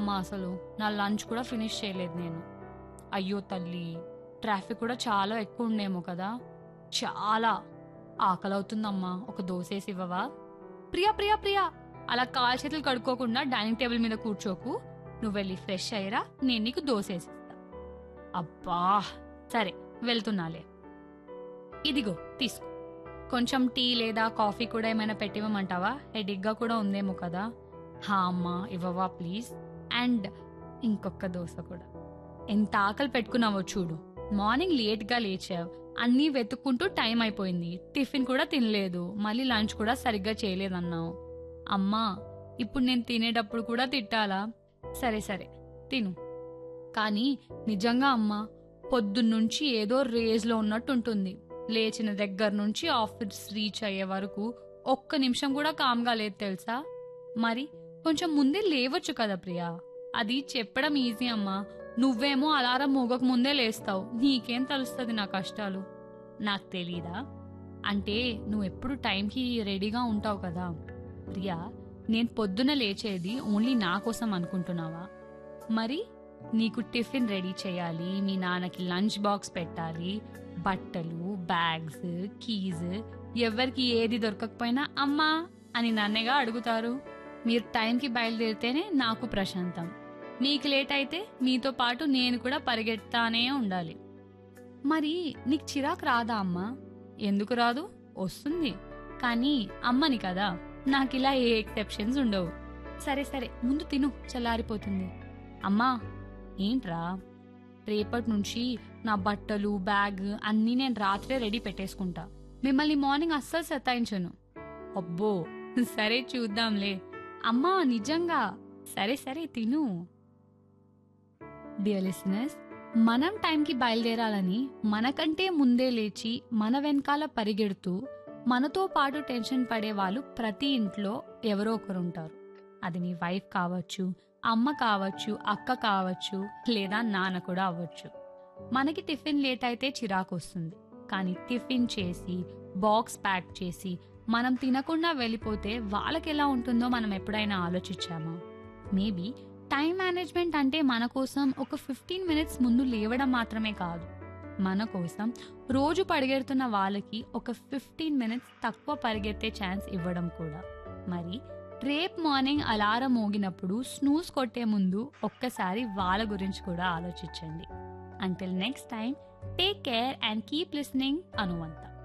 అమ్మా అసలు నా లంచ్ కూడా ఫినిష్ చేయలేదు నేను అయ్యో తల్లి ట్రాఫిక్ కూడా చాలా ఎక్కువ ఉండేమో కదా చాలా ఆకలి అవుతుందమ్మా ఒక దోశ వేసి ఇవ్వవా ప్రియా ప్రియా ప్రియా అలా కాలు చేతులు కడుక్కోకుండా డైనింగ్ టేబుల్ మీద కూర్చోకు నువ్వు వెళ్ళి ఫ్రెష్ అయ్యరా నేను నీకు దోశ వేసిస్తా అబ్బా సరే వెళ్తున్నాలే ఇదిగో తీసుకో కొంచెం టీ లేదా కాఫీ కూడా ఏమైనా పెట్టివ్వమంటావా హెడిగ్గా కూడా ఉందేమో కదా హా అమ్మా ఇవ్వవా ప్లీజ్ అండ్ ఇంకొక దోశ కూడా ఎంత ఆకలి పెట్టుకున్నావో చూడు మార్నింగ్ లేట్గా లేచావు అన్నీ వెతుక్కుంటూ టైం అయిపోయింది టిఫిన్ కూడా తినలేదు మళ్ళీ లంచ్ కూడా సరిగ్గా చేయలేదన్నావు అమ్మా ఇప్పుడు నేను తినేటప్పుడు కూడా తిట్టాలా సరే సరే తిను కానీ నిజంగా అమ్మా పొద్దున్నుంచి ఏదో రేజ్లో ఉన్నట్టు ఉంటుంది లేచిన దగ్గర నుంచి ఆఫీస్ రీచ్ అయ్యే వరకు ఒక్క నిమిషం కూడా కామ్గా లేదు తెలుసా మరి కొంచెం ముందే లేవచ్చు కదా ప్రియా అది చెప్పడం ఈజీ అమ్మా నువ్వేమో అలారం మోగక ముందే లేస్తావు నీకేం తెలుస్తుంది నా కష్టాలు నాకు తెలీదా అంటే నువ్వు ఎప్పుడు టైంకి రెడీగా ఉంటావు కదా ప్రియా నేను పొద్దున లేచేది ఓన్లీ నా కోసం అనుకుంటున్నావా మరి నీకు టిఫిన్ రెడీ చేయాలి మీ నాన్నకి లంచ్ బాక్స్ పెట్టాలి బట్టలు బ్యాగ్స్ కీజ్ ఎవరికి ఏది దొరకకపోయినా అమ్మా అని నన్నగా అడుగుతారు మీరు టైంకి బయలుదేరితేనే నాకు ప్రశాంతం మీకు లేట్ అయితే మీతో పాటు నేను కూడా పరిగెత్తానే ఉండాలి మరి నీకు చిరాకు రాదా అమ్మా ఎందుకు రాదు వస్తుంది కానీ అమ్మని కదా నాకు ఇలా ఏ ఎక్సెప్షన్స్ ఉండవు సరే సరే ముందు తిను చల్లారిపోతుంది అమ్మా ఏంట్రా రేపటి నుంచి నా బట్టలు బ్యాగ్ అన్నీ నేను రాత్రే రెడీ పెట్టేసుకుంటా మిమ్మల్ని మార్నింగ్ అస్సలు సతాయించను అబ్బో సరే చూద్దాంలే అమ్మా నిజంగా సరే సరే తిను డియర్ లిసనర్స్ మనం టైంకి బయలుదేరాలని మనకంటే ముందే లేచి మన వెనకాల పరిగెడుతూ మనతో పాటు టెన్షన్ పడే వాళ్ళు ప్రతి ఇంట్లో ఎవరో ఒకరు ఉంటారు అది మీ వైఫ్ కావచ్చు అమ్మ కావచ్చు అక్క కావచ్చు లేదా నాన్న కూడా అవ్వచ్చు మనకి టిఫిన్ లేట్ అయితే చిరాకు వస్తుంది కానీ టిఫిన్ చేసి బాక్స్ ప్యాక్ చేసి మనం తినకుండా వెళ్ళిపోతే వాళ్ళకి ఎలా ఉంటుందో మనం ఎప్పుడైనా ఆలోచించామా మేబీ టైం మేనేజ్మెంట్ అంటే మన కోసం ఒక ఫిఫ్టీన్ మినిట్స్ ముందు లేవడం మాత్రమే కాదు మన కోసం రోజు పరిగెడుతున్న వాళ్ళకి ఒక ఫిఫ్టీన్ మినిట్స్ తక్కువ పరిగెత్తే ఛాన్స్ ఇవ్వడం కూడా మరి రేపు మార్నింగ్ అలారం మోగినప్పుడు స్నూస్ కొట్టే ముందు ఒక్కసారి వాళ్ళ గురించి కూడా ఆలోచించండి until next time take care and keep listening అనువంత